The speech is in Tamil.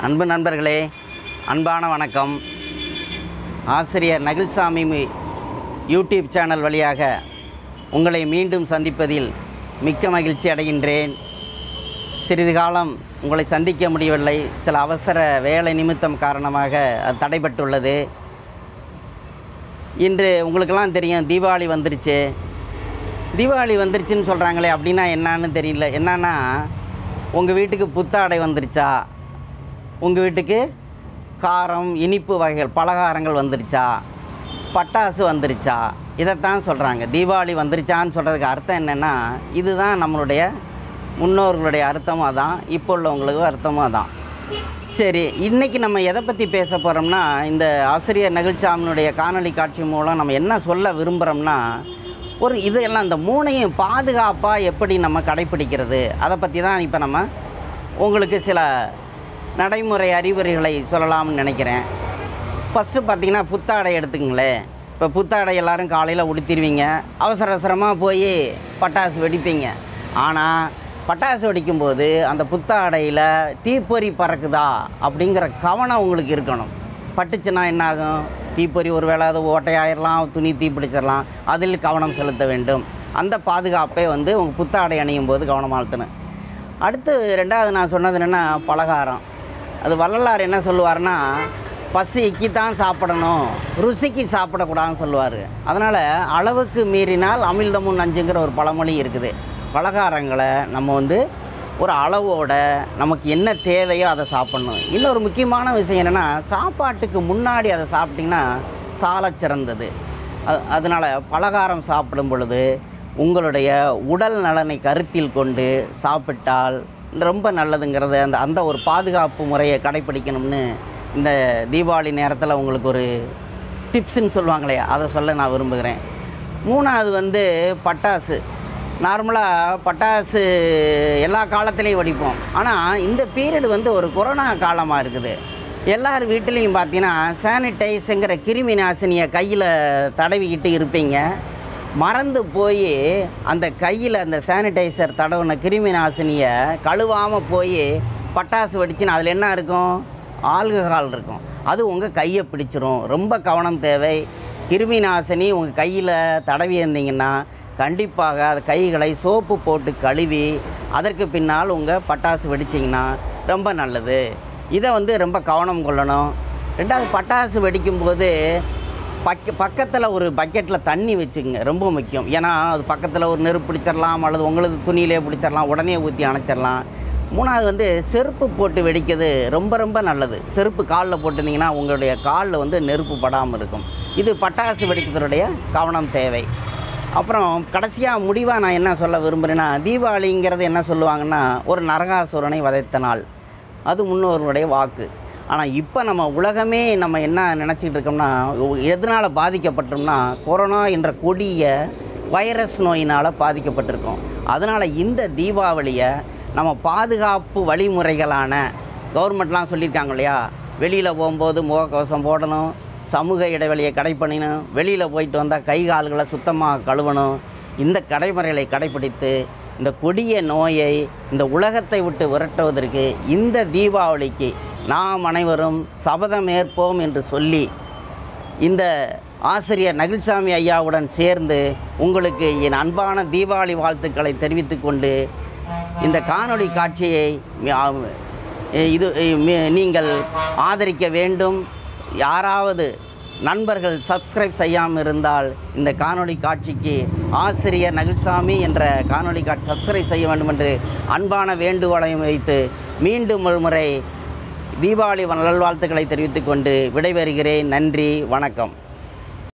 அன்பு நண்பர்களே அன்பான வணக்கம் ஆசிரியர் நகில்சாமி மி- யூடியூப் சேனல் வழியாக உங்களை மீண்டும் சந்திப்பதில் மிக்க மகிழ்ச்சி அடைகின்றேன் சிறிது காலம் உங்களை சந்திக்க முடியவில்லை சில அவசர வேலை நிமித்தம் காரணமாக அது தடைபட்டுள்ளது இன்று உங்களுக்கெல்லாம் தெரியும் தீபாவளி வந்துருச்சு தீபாவளி வந்துருச்சுன்னு சொல்கிறாங்களே அப்படின்னா என்னன்னு தெரியல என்னன்னா உங்கள் வீட்டுக்கு புத்தாடை வந்துருச்சா உங்கள் வீட்டுக்கு காரம் இனிப்பு வகைகள் பலகாரங்கள் வந்துருச்சா பட்டாசு வந்துருச்சா இதைத்தான் சொல்கிறாங்க தீபாவளி வந்துருச்சான்னு சொல்கிறதுக்கு அர்த்தம் என்னென்னா இதுதான் நம்மளுடைய முன்னோர்களுடைய அர்த்தமும் அதான் இப்போ உள்ளவங்களுக்கு அர்த்தமும் அதான் சரி இன்றைக்கி நம்ம எதை பற்றி பேச போகிறோம்னா இந்த ஆசிரியர் நகிழ்ச்சாமனுடைய காணொளி காட்சி மூலம் நம்ம என்ன சொல்ல விரும்புகிறோம்னா ஒரு இதெல்லாம் இந்த மூணையும் பாதுகாப்பாக எப்படி நம்ம கடைப்பிடிக்கிறது அதை பற்றி தான் இப்போ நம்ம உங்களுக்கு சில நடைமுறை அறிவுரைகளை சொல்லலாம்னு நினைக்கிறேன் ஃபஸ்ட்டு பார்த்தீங்கன்னா புத்தாடை எடுத்துங்களேன் இப்போ புத்தாடை எல்லாரும் காலையில் உடுத்திடுவீங்க அவசர அவசரமாக போய் பட்டாசு வெடிப்பீங்க ஆனால் பட்டாசு வெடிக்கும்போது அந்த புத்தாடையில் தீப்பொறி பறக்குதா அப்படிங்கிற கவனம் உங்களுக்கு இருக்கணும் பட்டுச்சுன்னா என்ன ஆகும் தீப்பொறி ஒரு வேளை அது ஓட்டையாயிரலாம் துணி தீப்பிடிச்சிடலாம் அதில் கவனம் செலுத்த வேண்டும் அந்த பாதுகாப்பை வந்து உங்கள் புத்தாடை அணியும் போது கவனமாக செலுத்தணும் அடுத்து ரெண்டாவது நான் சொன்னது என்னென்னா பலகாரம் அது வள்ளலார் என்ன சொல்லுவார்னா பசிக்கு தான் சாப்பிடணும் ருசிக்கு சாப்பிடக்கூடாதுன்னு சொல்லுவார் அதனால் அளவுக்கு மீறினால் அமிழ்தமும் நஞ்சுங்கிற ஒரு பழமொழி இருக்குது பலகாரங்களை நம்ம வந்து ஒரு அளவோட நமக்கு என்ன தேவையோ அதை சாப்பிட்ணும் இன்னொரு முக்கியமான விஷயம் என்னென்னா சாப்பாட்டுக்கு முன்னாடி அதை சாப்பிட்டிங்கன்னா சாலச் சிறந்தது அ- அதனால் பலகாரம் சாப்பிடும் பொழுது உங்களுடைய உடல் நலனை கருத்தில் கொண்டு சாப்பிட்டால் ரொம்ப நல்லதுங்கிறத அந்த அந்த ஒரு பாதுகாப்பு முறையை கடைப்பிடிக்கணும்னு இந்த தீபாவளி நேரத்தில் உங்களுக்கு ஒரு டிப்ஸுன்னு சொல்லுவாங்களே அதை சொல்ல நான் விரும்புகிறேன் மூணாவது வந்து பட்டாசு நார்மலாக பட்டாசு எல்லா காலத்துலேயும் வெடிப்போம் ஆனால் இந்த பீரியட் வந்து ஒரு கொரோனா காலமாக இருக்குது எல்லார் வீட்டிலையும் பார்த்தீங்கன்னா சானிடைஸுங்கிற கிருமி நாசினியை கையில் தடவிக்கிட்டு இருப்பீங்க மறந்து போய் அந்த கையில் அந்த சானிடைசர் தடவின கிருமி நாசினியை கழுவாமல் போய் பட்டாசு வெடிச்சுன்னு அதில் என்ன இருக்கும் ஆல்கஹால் இருக்கும் அது உங்கள் கையை பிடிச்சிரும் ரொம்ப கவனம் தேவை கிருமி நாசினி உங்கள் கையில் தடவி இருந்தீங்கன்னா கண்டிப்பாக அது கைகளை சோப்பு போட்டு கழுவி அதற்கு பின்னால் உங்கள் பட்டாசு வெடிச்சிங்கன்னா ரொம்ப நல்லது இதை வந்து ரொம்ப கவனம் கொள்ளணும் ரெண்டாவது பட்டாசு வெடிக்கும்போது பக்க பக்கத்தில் ஒரு பக்கெட்டில் தண்ணி வச்சுக்கோங்க ரொம்ப முக்கியம் ஏன்னா அது பக்கத்தில் ஒரு நெருப்பு பிடிச்சிடலாம் அல்லது உங்களது துணியிலே பிடிச்சிடலாம் உடனே ஊற்றி அணைச்சிடலாம் மூணாவது வந்து செருப்பு போட்டு வெடிக்கிறது ரொம்ப ரொம்ப நல்லது செருப்பு காலில் போட்டிருந்தீங்கன்னா உங்களுடைய காலில் வந்து நெருப்பு படாமல் இருக்கும் இது பட்டாசு வெடிக்கிறதுடைய கவனம் தேவை அப்புறம் கடைசியாக முடிவாக நான் என்ன சொல்ல விரும்புகிறேன்னா தீபாவளிங்கிறது என்ன சொல்லுவாங்கன்னா ஒரு நரகாசுரனை வதைத்த நாள் அது முன்னோர்களுடைய வாக்கு ஆனால் இப்போ நம்ம உலகமே நம்ம என்ன நினச்சிக்கிட்டு இருக்கோம்னா எதனால் பாதிக்கப்பட்டோம்னா கொரோனா என்ற கொடிய வைரஸ் நோயினால் பாதிக்கப்பட்டிருக்கோம் அதனால் இந்த தீபாவளியை நம்ம பாதுகாப்பு வழிமுறைகளான கவர்மெண்ட்லாம் சொல்லியிருக்காங்க இல்லையா வெளியில் போகும்போது முகக்கவசம் போடணும் சமூக இடைவெளியை கடைப்பிடிக்கணும் வெளியில் போயிட்டு வந்தால் கை கால்களை சுத்தமாக கழுவணும் இந்த கடைமுறைகளை கடைப்பிடித்து இந்த கொடிய நோயை இந்த உலகத்தை விட்டு விரட்டுவதற்கு இந்த தீபாவளிக்கு நாம் அனைவரும் சபதம் ஏற்போம் என்று சொல்லி இந்த ஆசிரியர் நகில்சாமி ஐயாவுடன் சேர்ந்து உங்களுக்கு என் அன்பான தீபாவளி வாழ்த்துக்களை தெரிவித்துக் கொண்டு இந்த காணொளி காட்சியை மி- ஆ- இது மி- நீங்கள் ஆதரிக்க வேண்டும் யாராவது நண்பர்கள் சப்ஸ்கிரைப் செய்யாமல் இருந்தால் இந்த காணொளி காட்சிக்கு ஆசிரியர் நகில்சாமி என்ற காணொளி காட்சி சப்ஸ்கிரைப் செய்ய வேண்டும் என்று அன்பான வேண்டுகோளையும் வைத்து மீண்டும் ஒரு முறை தீபாவளி நல்வாழ்த்துக்களை தெரிவித்துக் கொண்டு விடைபெறுகிறேன் நன்றி வணக்கம்